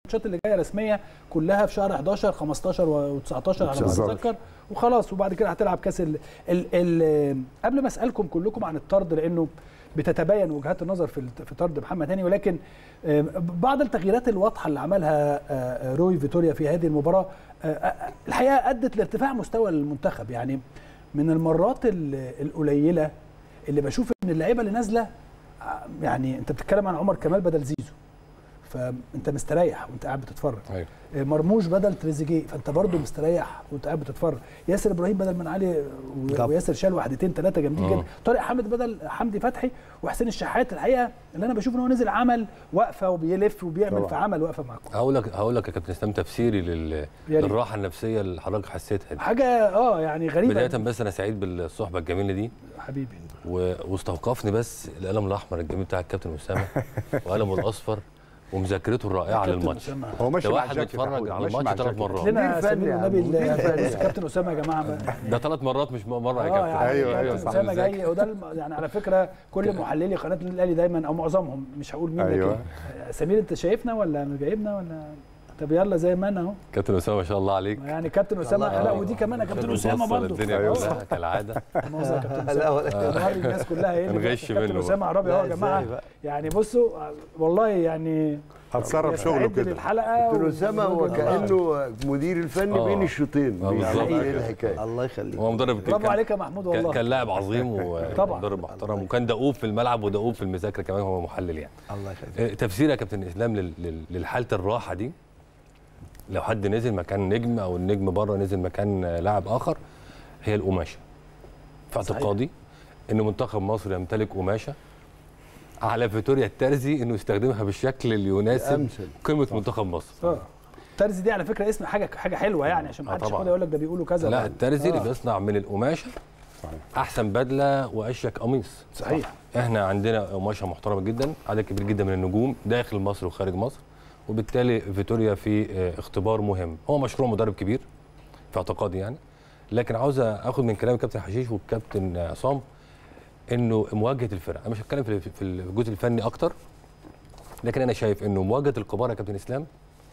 الماتشات اللي جايه رسميه كلها في شهر 11 15 و19 على ما بالظبط. اتذكر وخلاص وبعد كده هتلعب كاس ال... ال... ال... قبل ما اسالكم كلكم عن الطرد لانه بتتباين وجهات النظر في الت- في طرد محمد هاني ولكن آه، بعض التغييرات الواضحه اللي عملها آه، آه، روي فيتوريا في هذه المباراه آه، آه، الحقيقه ادت لارتفاع مستوى المنتخب يعني من المرات ال- القليله اللي بشوف ان اللعيبه اللي نازله آه، يعني انت بتتكلم عن عمر كمال بدل زيزو فانت مستريح وانت قاعد بتتفرج ايوه مرموش بدل تريزيجيه فانت برضه مستريح وانت قاعد بتتفرج ياسر ابراهيم بدل من علي و- طبعا. وياسر شال واحدتين ثلاثه جامدين آه. جدا طارق حامد بدل حمدي فتحي وحسين الشحات الحقيقه اللي انا بشوف ان هو نزل عمل وقفه وبيلف وبيعمل طبعا. في عمل وقفه معاكم هقول لك هقول لك يا كابتن اسلام تفسيري لل... يا ريت. للراحه النفسيه اللي حضرتك حسيتها دي حاجه اه يعني غريبه بدايه بس انا سعيد بالصحبه الجميله دي حبيبي و... واستوقفني بس القلم الاحمر الجميل بتاع الكابتن اسامه وقلمه الاصفر ومذاكرته الرائعه كابتن للماتش أسامة. هو ماشي ده مع واحد الجاكيت يا بيتفرج أخويا، على ماشي مع الماتش ثلاث الجاكيت. مرات لنا مدير فني سمير يا النبي عم، مدير ال- فني. كابتن اسامه يا جماعه ده ثلاث مرات مش مره يا اه كابتن يعني أيوة، أيوة، كابتن صح. اسامه جاي وده الم- يعني على فكره كل محللي قناه النادي الاهلي دايما او معظمهم مش هقول مين أيوة. لكن آه، سمير انت شايفنا ولا مش جايبنا ولا طب يلا زي ما انا اهو كابتن اسامه ما شاء الله عليك يعني كابتن اسامه الله لا يرحمه. ودي كمان يا كابتن اسامه موصل برضه الدنيا أيوة. كلها كالعاده مؤاخذة يا كابتن لا اسامه ولا والله الناس كلها ايه اللي نغش بيحصل. كابتن منه اسامه عربي اهو يا لا، جماعه إزاي بقى؟ يعني بصوا والله يعني هتصرف شغله يستعد كده للحلقه كابتن اسامه هو والراجل- آه. كانه مدير الفني آه. بين الشوطين آه، بالظبط يعني ايه كده. الحكايه الله يخليك هو مدرب برافو كان- عليك يا محمود كان- والله كان لاعب عظيم طبعا. ومدرب محترم وكان دؤوب في الملعب ودؤوب في المذاكره كمان هو محلل يعني الله يخليك آه، تفسير يا كابتن اسلام لل- لل- للحاله الراحه دي لو حد نزل مكان نجم او النجم بره نزل مكان آه، لاعب اخر هي القماشه في صحيح. اعتقادي ان منتخب مصر يمتلك قماشه على فيتوريا الترزي انه يستخدمها بالشكل اللي يناسب امثل قيمه منتخب مصر اه ترزي دي على فكره اسم حاجه حاجه حلوه يعني عشان ما آه، حدش طبعا. ياخدها يقول لك ده بيقولوا كذا لا ولا- الترزي اللي آه. بيصنع من القماشه صحيح. احسن بدله واشيك قميص صحيح احنا عندنا قماشه محترمه جدا عدد كبير جدا من النجوم داخل مصر وخارج مصر وبالتالي فيتوريا في آه، اختبار مهم هو مشروع مدرب كبير في اعتقادي يعني لكن عاوز اخد من كلام الكابتن حشيش والكابتن عصام انه مواجهه الفرق انا مش هتكلم في في الجزء الفني اكتر لكن انا شايف انه مواجهه الكبار يا كابتن اسلام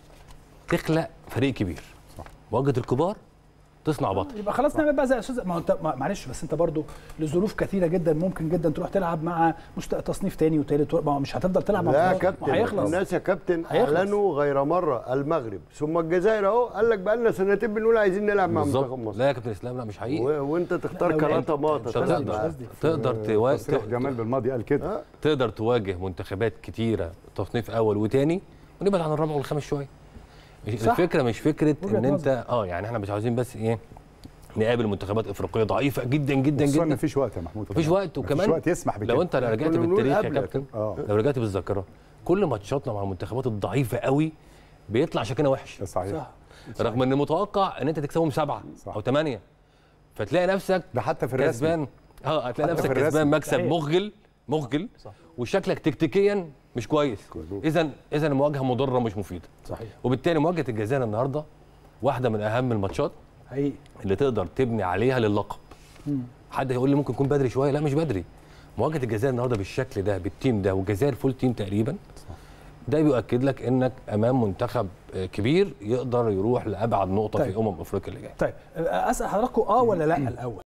تخلق فريق كبير صح. مواجهه الكبار تصنع بطل يبقى خلاص نعمل بقى زي استاذ ما هو انت ما- معلش بس انت برضو لظروف كثيره جدا ممكن جدا تروح تلعب مع مست... تصنيف تاني وتالت ما هو مش هتفضل تلعب مع لا يا بطولات. كابتن ما هيخلص الناس يا كابتن هيخلص. اعلنوا غير مره المغرب ثم الجزائر اهو قال لك بقى لنا سنتين بنقول عايزين نلعب مع منتخب بالظبط مصر لا يا كابتن اسلام لا مش حقيقي و- وانت تختار لو كلاطه لعبت- ماطه مش قصدي، تلعب مش معاه. قصدي. تقدر تصريح تواجه جمال بالماضي قال كده تقدر تواجه منتخبات كتيره تصنيف اول وتاني ونبعد عن الرابع والخامس شويه مش- صح. الفكره مش فكره وجهة ان انت نظر. اه يعني احنا مش عاوزين بس ايه نقابل منتخبات افريقيه ضعيفه جدا جدا خصوصا جدا مفيش وقت يا محمود مفيش كمان. وقت مفيش وكمان وقت يسمح بكده لو انت رجعت كنا بنقول بالتاريخ يا قبل يا كابتن اه لو رجعت بالذاكره كل ماتشاتنا مع المنتخبات الضعيفه قوي بيطلع شكلنا وحش ده صحيح صح رغم ان متوقع ان انت تكسبهم سبعه صح. او ثمانيه فتلاقي نفسك ده حتى في الرسم كسبان اه هتلاقي حتى نفسك في الرسم. كسبان مكسب صحيح. مخجل مخجل صح. وشكلك تكتيكيا مش كويس مظبوط. اذا اذا المواجهه مضره مش مفيده صحيح وبالتالي مواجهه الجزائر النهارده واحده من اهم الماتشات حقيقي اللي تقدر تبني عليها للقب حد هيقول لي ممكن يكون بدري شويه لا مش بدري مواجهه الجزائر النهارده بالشكل ده بالتيم ده والجزائر فول تيم تقريبا ده بيؤكد لك انك امام منتخب آه، كبير يقدر يروح لابعد نقطه طيب. في امم افريقيا اللي جايه طيب اسال حضراتكم اه ولا لا الاول